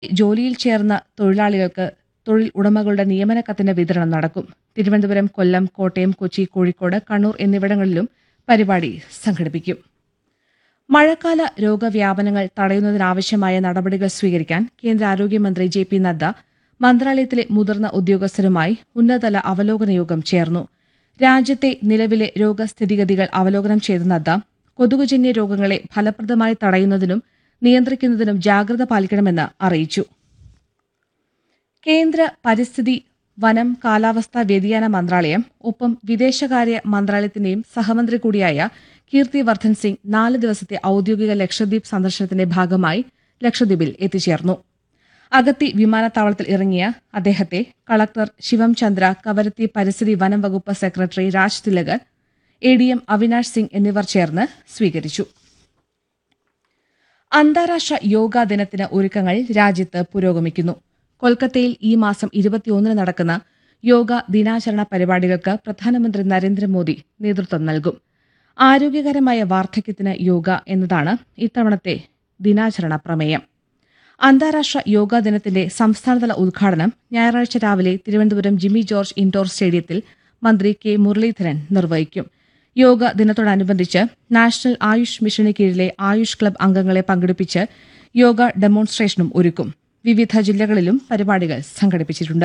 ജോലിയിൽ ചേർന്ന തൊഴിലാളികൾക്ക് തൊഴിൽ ഉടമകളുടെ നിയമന കത്തിന്റെ വിതരണം നടക്കും തിരുവനന്തപുരം കൊല്ലം കോട്ടയം കൊച്ചി കോഴിക്കോട് കണ്ണൂർ എന്നിവിടങ്ങളിലും പരിപാടി സംഘടിപ്പിക്കും മഴക്കാല രോഗവ്യാപനങ്ങൾ തടയുന്നതിനാവശ്യമായ നടപടികൾ സ്വീകരിക്കാൻ കേന്ദ്ര ആരോഗ്യമന്ത്രി ജെ പി നദ്ദ മന്ത്രാലയത്തിലെ മുതിർന്ന ഉദ്യോഗസ്ഥരുമായി ഉന്നതതല അവലോകന യോഗം ചേർന്നു രാജ്യത്തെ നിലവിലെ രോഗസ്ഥിതിഗതികൾ അവലോകനം ചെയ്ത നദ്ദ കൊതുകുജന്യ രോഗങ്ങളെ ഫലപ്രദമായി തടയുന്നതിനും നിയന്ത്രിക്കുന്നതിനും ജാഗ്രത പാലിക്കണമെന്ന് അറിയിച്ചു കേന്ദ്ര പരിസ്ഥിതി വനം കാലാവസ്ഥാ വ്യതിയാന മന്ത്രാലയം ഒപ്പം വിദേശകാര്യ മന്ത്രാലയത്തിന്റെയും സഹമന്ത്രി കൂടിയായ കീർത്തി വർദ്ധൻ സിംഗ് നാല് ദിവസത്തെ ഔദ്യോഗിക ലക്ഷദ്വീപ് സന്ദർശനത്തിന്റെ ഭാഗമായി ലക്ഷദ്വീപിൽ എത്തിച്ചേർന്നു അഗത്തി വിമാനത്താവളത്തിൽ ഇറങ്ങിയ അദ്ദേഹത്തെ കളക്ടർ ശിവം ചന്ദ്ര കവരത്തി പരിസ്ഥിതി വനം വകുപ്പ് secretary Raj Thilakar A D M Avinash Singh എന്നിവർ ചേർന്ന് സ്വീകരിച്ചു അന്താരാഷ്ട്ര യോഗാ ദിനത്തിന് ഒരുക്കങ്ങൾ രാജ്യത്ത് പുരോഗമിക്കുന്നു കൊൽക്കത്തയിൽ ഈ മാസം ഇരുപത്തിയൊന്നിന് നടക്കുന്ന യോഗ ദിനാചരണ പരിപാടികൾക്ക് പ്രധാനമന്ത്രി നരേന്ദ്രമോദി നേതൃത്വം നൽകും ആരോഗ്യകരമായ വാർദ്ധക്യത്തിന് യോഗ എന്നതാണ് ഇത്തവണത്തെ ദിനാചരണ പ്രമേയം അന്താരാഷ്ട്ര യോഗാ ദിനത്തിന്റെ സംസ്ഥാനതല ഉദ്ഘാടനം ഞായറാഴ്ച രാവിലെ തിരുവനന്തപുരം ജിമ്മി ജോർജ് ഇൻഡോർ സ്റ്റേഡിയത്തിൽ മന്ത്രി കെ മുരളീധരൻ നിർവഹിക്കും യോഗ ദിനത്തോടനുബന്ധിച്ച് നാഷണൽ ആയുഷ് മിഷന് കീഴിലെ ആയുഷ് ക്ലബ് അംഗങ്ങളെ പങ്കെടുപ്പിച്ച് യോഗ ഡെമോൺസ്ട്രേഷനും ഒരുക്കും വിവിധ ജില്ലകളിലും പരിപാടികൾ സംഘടിപ്പിച്ചിട്ടുണ്ട്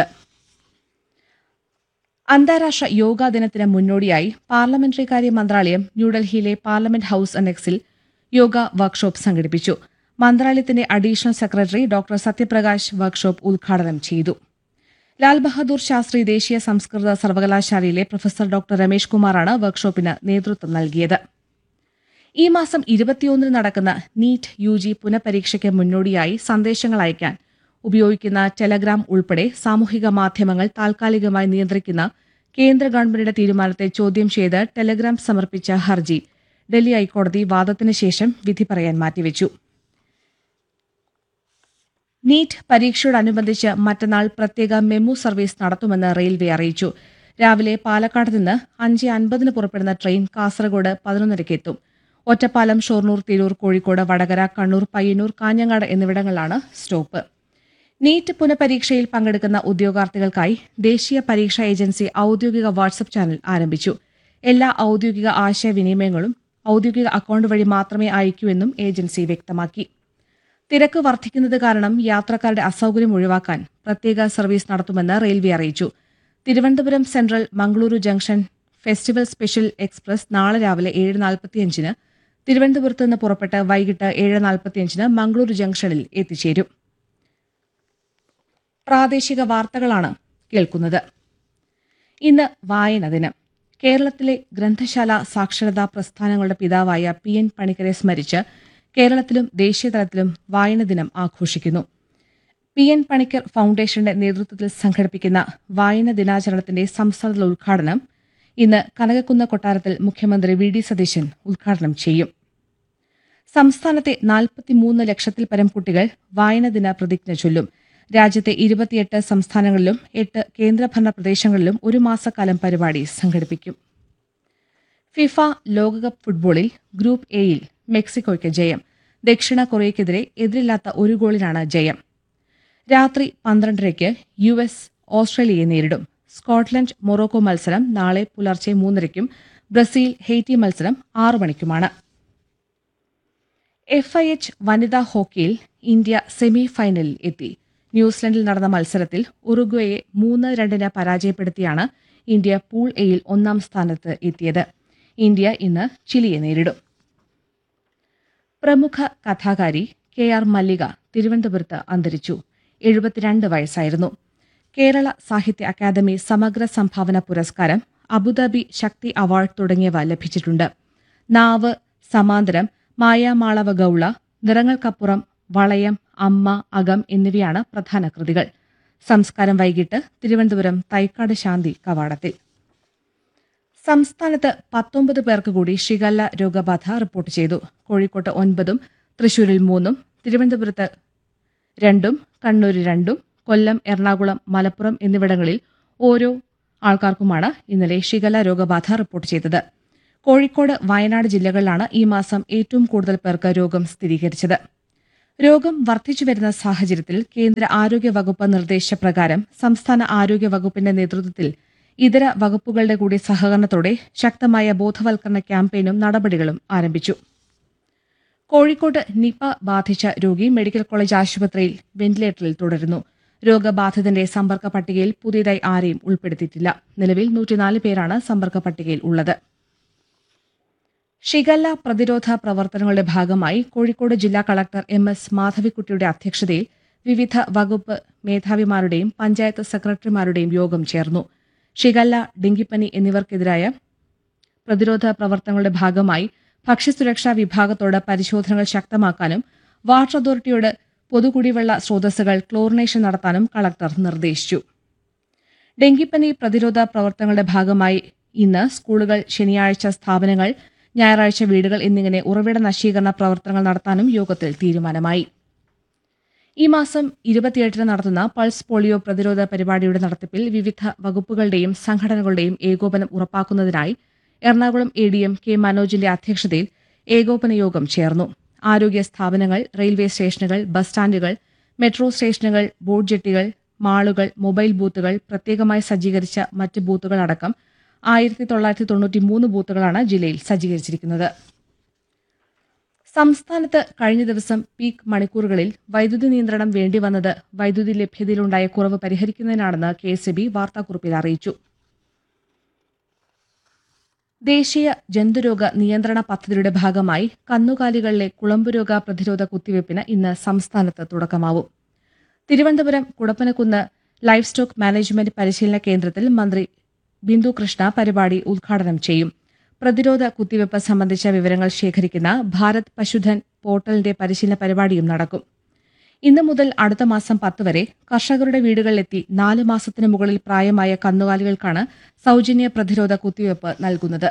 അന്താരാഷ്ട്ര യോഗാ ദിനത്തിന് മുന്നോടിയായി പാർലമെന്ററി കാര്യ മന്ത്രാലയം ന്യൂഡൽഹിയിലെ പാർലമെന്റ് ഹൌസ് അനക്സിൽ യോഗ വർക്ക്ഷോപ്പ് സംഘടിപ്പിച്ചു മന്ത്രാലയത്തിന്റെ additional secretary doctor Satyaprakash workshop ഉദ്ഘാടനം ചെയ്തു ലാൽ ബഹാദൂർ ശാസ്ത്രി ദേശീയ സംസ്കൃത സർവകലാശാലയിലെ പ്രൊഫസർ ഡോക്ടർ രമേഷ് കുമാറാണ് വർക്ക്ഷോപ്പിന് നേതൃത്വം നൽകിയത് ഈ മാസം ഇരുപത്തിയൊന്നിന് നടക്കുന്ന നീറ്റ് യു ജി പുനഃപരീക്ഷയ്ക്ക് മുന്നോടിയായി സന്ദേശങ്ങൾ അയക്കാൻ ഉപയോഗിക്കുന്ന ടെലഗ്രാം ഉൾപ്പെടെ സാമൂഹിക മാധ്യമങ്ങൾ താൽക്കാലികമായി നിയന്ത്രിക്കുന്ന കേന്ദ്ര ഗവൺമെന്റിന്റെ തീരുമാനത്തെ ചോദ്യം ചെയ്ത് ടെലഗ്രാം സമർപ്പിച്ച ഹർജി ഡൽഹി ഹൈക്കോടതി വാദത്തിന് ശേഷം വിധി പറയാൻ മാറ്റിവെച്ചു നീറ്റ് പരീക്ഷയോടനുബന്ധിച്ച് മറ്റന്നാൾ പ്രത്യേക മെമു സർവീസ് നടത്തുമെന്ന് റെയിൽവേ അറിയിച്ചു രാവിലെ പാലക്കാട് നിന്ന് അഞ്ച് അൻപതിന് പുറപ്പെടുന്ന ട്രെയിൻ കാസർഗോഡ് പതിനൊന്നരയ്ക്ക് എത്തും ഒറ്റപ്പാലം ഷൊർണൂർ തിരൂർ കോഴിക്കോട് വടകര കണ്ണൂർ പയ്യന്നൂർ കാഞ്ഞങ്ങാട് എന്നിവിടങ്ങളിലാണ് സ്റ്റോപ്പ് നീറ്റ് പുനഃപരീക്ഷയിൽ പങ്കെടുക്കുന്ന ഉദ്യോഗാർത്ഥികൾക്കായി ദേശീയ പരീക്ഷാ ഏജൻസി ഔദ്യോഗിക വാട്സപ്പ് ചാനൽ ആരംഭിച്ചു എല്ലാ ഔദ്യോഗിക ആശയവിനിമയങ്ങളും ഔദ്യോഗിക അക്കൌണ്ട് വഴി മാത്രമേ അയക്കൂ എന്നും ഏജൻസി വ്യക്തമാക്കി തിരക്ക് വർദ്ധിക്കുന്നത് കാരണം യാത്രക്കാരുടെ അസൌകര്യം ഒഴിവാക്കാൻ പ്രത്യേക സർവീസ് നടത്തുമെന്ന് റെയിൽവേ അറിയിച്ചു Thiruvananthapuram central Mangaluru junction festival special express നാളെ രാവിലെ ഏഴ് നാൽപ്പത്തിയഞ്ചിന് തിരുവനന്തപുരത്ത് നിന്ന് പുറപ്പെട്ട് വൈകിട്ട് ഏഴ് നാൽപ്പത്തിയഞ്ചിന് മംഗളൂരു ജംഗ്ഷനിൽ എത്തിച്ചേരും പ്രാദേശിക വാർത്തകളാണ് കേൾക്കുന്നത് ഇന്ന് വായന ദിനം കേരളത്തിലെ ഗ്രന്ഥശാല സാക്ഷരതാ പ്രസ്ഥാനങ്ങളുടെ പിതാവായ പി എൻ പണിക്കരെ സ്മരിച്ച് കേരളത്തിലും ദേശീയതലത്തിലും വായന ദിനം ആഘോഷിക്കുന്നു പി എൻ പണിക്കർ ഫൌണ്ടേഷന്റെ നേതൃത്വത്തിൽ സംഘടിപ്പിക്കുന്ന വായന ദിനാചരണത്തിന്റെ സംസ്ഥാനതല ഉദ്ഘാടനം ഇന്ന് കനകക്കുന്ന് കൊട്ടാരത്തിൽ മുഖ്യമന്ത്രി വി ഡി സതീശൻ ഉദ്ഘാടനം ചെയ്യും സംസ്ഥാനത്തെ നാൽപ്പത്തിമൂന്ന് ലക്ഷത്തിൽ പരം കുട്ടികൾ വായന ദിന പ്രതിജ്ഞ ചൊല്ലും രാജ്യത്തെ ഇരുപത്തിയെട്ട് സംസ്ഥാനങ്ങളിലും എട്ട് കേന്ദ്രഭരണ പ്രദേശങ്ങളിലും ഒരു മാസക്കാലം പരിപാടി സംഘടിപ്പിക്കും ഫിഫ ലോകകപ്പ് ഫുട്ബോളിൽ ഗ്രൂപ്പ് എയിൽ മെക്സിക്കോയ്ക്ക് ജയം ദക്ഷിണ കൊറിയയ്ക്കെതിരെ എതിരില്ലാത്ത ഒരു ഗോളിനാണ് ജയം രാത്രി പന്ത്രണ്ടരയ്ക്ക് യു എസ് ഓസ്ട്രേലിയയെ നേരിടും സ്കോട്ട്ലൻഡ് മൊറോക്കോ മത്സരം നാളെ പുലർച്ചെ മൂന്നരയ്ക്കും ബ്രസീൽ ഹെയ്റ്റി മത്സരം ആറു മണിക്കുമാണ് എഫ് ഐ എച്ച് വനിതാ ഹോക്കിയിൽ ഇന്ത്യ സെമി ഫൈനലിൽ എത്തി ന്യൂസിലൻഡിൽ നടന്ന മത്സരത്തിൽ ഉറുഗ്വയെ മൂന്ന് രണ്ടിന് പരാജയപ്പെടുത്തിയാണ് ഇന്ത്യ പൂൾ എയിൽ ഒന്നാം സ്ഥാനത്ത് എത്തിയത് ഇന്ത്യ ഇന്ന് ചിലിയെ നേരിടും പ്രമുഖ കഥാകാരി കെ ആർ മല്ലിക തിരുവനന്തപുരത്ത് അന്തരിച്ചു എഴുപത്തിരണ്ട് വയസ്സായിരുന്നു കേരള സാഹിത്യ അക്കാദമി സമഗ്ര സംഭാവന പുരസ്കാരം അബുദാബി ശക്തി അവാർഡ് തുടങ്ങിയവ ലഭിച്ചിട്ടുണ്ട് നാവ് സമാന്തരം മായാമാളവ ഗൌള നിറങ്ങൾക്കപ്പുറം വളയം അമ്മ അകം എന്നിവയാണ് പ്രധാന കൃതികൾ സംസ്കാരം വൈകിട്ട് തിരുവനന്തപുരം തൈക്കാട് ശാന്തി കവാടത്തിൽ സംസ്ഥാനത്ത് പത്തൊമ്പത് പേർക്ക് കൂടി ഷിഗല്ല രോഗബാധ റിപ്പോർട്ട് ചെയ്തു കോഴിക്കോട്ട് ഒൻപതും തൃശൂരിൽ മൂന്നും തിരുവനന്തപുരത്ത് രണ്ടും കണ്ണൂരിൽ രണ്ടും കൊല്ലം എറണാകുളം മലപ്പുറം എന്നിവിടങ്ങളിൽ ഓരോ ആൾക്കാർക്കുമാണ് ഇന്നലെ ഷിഗല്ല രോഗബാധ റിപ്പോർട്ട് ചെയ്തത് കോഴിക്കോട് വയനാട് ജില്ലകളിലാണ് ഈ മാസം ഏറ്റവും കൂടുതൽ പേർക്ക് രോഗം സ്ഥിരീകരിച്ചത് രോഗം വർദ്ധിച്ചുവരുന്ന സാഹചര്യത്തിൽ കേന്ദ്ര ആരോഗ്യ വകുപ്പ് നിർദ്ദേശപ്രകാരം സംസ്ഥാന ആരോഗ്യ വകുപ്പിന്റെ നേതൃത്വത്തിൽ ഇതര വകുപ്പുകളുടെ കൂടി സഹകരണത്തോടെ ശക്തമായ ബോധവൽക്കരണ ക്യാമ്പയിനും നടപടികളും ആരംഭിച്ചു കോഴിക്കോട് നിപ ബാധിച്ച രോഗി മെഡിക്കൽ കോളേജ് ആശുപത്രിയിൽ വെന്റിലേറ്ററിൽ തുടരുന്നു രോഗബാധിതന്റെ സമ്പർക്ക പട്ടികയിൽ പുതിയതായി ആരെയും ഉൾപ്പെടുത്തിയിട്ടില്ല നിലവിൽ നൂറ്റിനാല് പേരാണ് സമ്പർക്ക പട്ടികയിൽ ഉള്ളത് ഷിഗല്ല പ്രതിരോധ പ്രവർത്തനങ്ങളുടെ ഭാഗമായി കോഴിക്കോട് ജില്ലാ കളക്ടർ എം എസ് മാധവിക്കുട്ടിയുടെ അധ്യക്ഷതയിൽ വിവിധ വകുപ്പ് മേധാവിമാരുടെയും പഞ്ചായത്ത് സെക്രട്ടറിമാരുടെയും യോഗം ചേർന്നു ഷിഗല്ല ഡെങ്കിപ്പനി എന്നിവർക്കെതിരായ പ്രതിരോധ പ്രവർത്തനങ്ങളുടെ ഭാഗമായി ഭക്ഷ്യസുരക്ഷാ വിഭാഗത്തോട് പരിശോധനകൾ ശക്തമാക്കാനും വാട്ടർ അതോറിറ്റിയോട് പൊതുകുടിവെള്ള സ്രോതസ്സുകൾ ക്ലോറിനേഷൻ നടത്താനും കളക്ടർ നിർദ്ദേശിച്ചു ഡെങ്കിപ്പനി പ്രതിരോധ പ്രവർത്തനങ്ങളുടെ ഭാഗമായി ഇന്ന് സ്കൂളുകൾ ശനിയാഴ്ച സ്ഥാപനങ്ങൾ ഞായറാഴ്ച വീടുകൾ എന്നിങ്ങനെ ഉറവിട നശീകരണ പ്രവർത്തനങ്ങൾ നടത്താനും യോഗത്തിൽ തീരുമാനമായി ഈ മാസം ഇരുപത്തിയെട്ടിന് നടത്തുന്ന പൾസ് പോളിയോ പ്രതിരോധ പരിപാടിയുടെ നടത്തിപ്പിൽ വിവിധ വകുപ്പുകളുടെയും സംഘടനകളുടെയും ഏകോപനം ഉറപ്പാക്കുന്നതിനായി Ernakulam A D M K മനോജിന്റെ അധ്യക്ഷതയിൽ ഏകോപന യോഗം ചേർന്നു ആരോഗ്യ സ്ഥാപനങ്ങൾ റെയിൽവേ സ്റ്റേഷനുകൾ ബസ് സ്റ്റാൻഡുകൾ മെട്രോ സ്റ്റേഷനുകൾ ബോട്ട് ജെട്ടികൾ മാളുകൾ മൊബൈൽ ബൂത്തുകൾ പ്രത്യേകമായി സജ്ജീകരിച്ച മറ്റ് ബൂത്തുകൾ അടക്കം ആയിരത്തി തൊള്ളായിരത്തി തൊണ്ണൂറ്റി മൂന്ന് ബൂത്തുകളാണ് ജില്ലയിൽ സജ്ജീകരിച്ചിരിക്കുന്നത് സംസ്ഥാനത്ത് കഴിഞ്ഞ ദിവസം പീക്ക് മണിക്കൂറുകളിൽ വൈദ്യുതി നിയന്ത്രണം വേണ്ടിവന്നത് വൈദ്യുതി ലഭ്യതയിലുണ്ടായ കുറവ് പരിഹരിക്കുന്നതിനാണെന്ന് കെ എസ് ബി വാർത്താക്കുറിപ്പിൽ അറിയിച്ചു ദേശീയ ജന്തുരോഗ നിയന്ത്രണ പദ്ധതിയുടെ ഭാഗമായി കന്നുകാലികളിലെ കുളമ്പുരോഗ പ്രതിരോധ കുത്തിവയ്പ്പിന് ഇന്ന് സംസ്ഥാനത്ത് തുടക്കമാവും Thiruvananthapuram Kudappanakunnu livestock management പരിശീലന കേന്ദ്രത്തിൽ മന്ത്രി ബിന്ദു കൃഷ്ണ പരിപാടി ഉദ്ഘാടനം ചെയ്യും പ്രതിരോധ കുത്തിവയ്പ്പ് സംബന്ധിച്ച വിവരങ്ങൾ ശേഖരിക്കുന്ന ഭാരത് പശുധൻ പോർട്ടലിന്റെ പരിശീലന പരിപാടിയും നടക്കും ഇന്നു മുതൽ അടുത്ത മാസം പത്ത് വരെ കർഷകരുടെ വീടുകളിലെത്തി നാല് മാസത്തിന് മുകളിൽ പ്രായമായ കന്നുകാലികൾക്കാണ് സൌജന്യ പ്രതിരോധ കുത്തിവയ്പ്പ് നൽകുന്നത്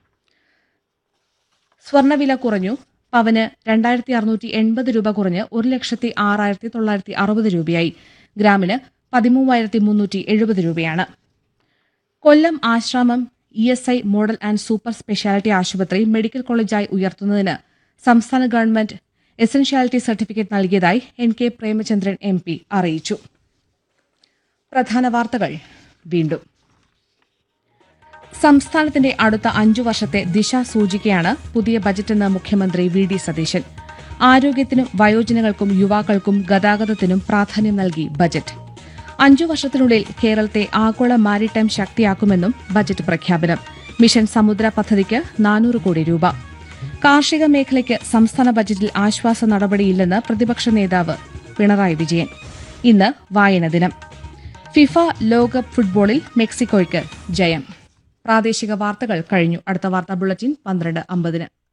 സ്വർണ്ണവില കുറഞ്ഞു പവന് രണ്ടായിരത്തി അറുന്നൂറ്റി എൺപത് രൂപ കുറഞ്ഞ് ഒരു ലക്ഷത്തി ആറായിരത്തി തൊള്ളായിരത്തി അറുപത് രൂപയായി ഗ്രാമിന് പതിമൂവായിരത്തി മുന്നൂറ്റി എഴുപത് രൂപയാണ് Kollam Asramam E S I model and super speciality ആശുപത്രി മെഡിക്കൽ കോളേജായി ഉയർത്തുന്നതിന് സംസ്ഥാന ഗവൺമെന്റ് എസൻഷ്യാലിറ്റി സർട്ടിഫിക്കറ്റ് നൽകിയതായി N K Premachandran M P അറിയിച്ചു പ്രധാന വാർത്തകൾ വീണ്ടും സംസ്ഥാനത്തിന്റെ അടുത്ത അഞ്ചു വർഷത്തെ ദിശ സൂചികയാണ് പുതിയ ബജറ്റെന്ന് മുഖ്യമന്ത്രി വി ഡി സതീശൻ ആരോഗ്യത്തിനും വയോജനങ്ങൾക്കും യുവാക്കൾക്കും ഗതാഗതത്തിനും പ്രാധാന്യം നൽകി ബജറ്റ് അഞ്ചു വർഷത്തിനുള്ളിൽ കേരളത്തെ ആഗോള മാരിടൈം ശക്തിയാക്കുമെന്നും ബജറ്റ് പ്രഖ്യാപനം മിഷൻ സമുദ്ര പദ്ധതിക്ക് നാനൂറ് കോടി രൂപ കാർഷിക മേഖലയ്ക്ക് സംസ്ഥാന ബജറ്റിൽ ആശ്വാസ നടപടിയില്ലെന്ന് പ്രതിപക്ഷ നേതാവ് പിണറായി വിജയൻ ഇന്ന് വായന ദിനം ഫിഫ ലോകകപ്പ് ഫുട്ബോളിൽ മെക്സിക്കോയ്ക്ക് ജയം പ്രാദേശിക വാർത്തകൾ കഴിഞ്ഞു അടുത്ത വാർത്താ ബുള്ളറ്റിൻ പന്ത്രണ്ട് അമ്പതിന്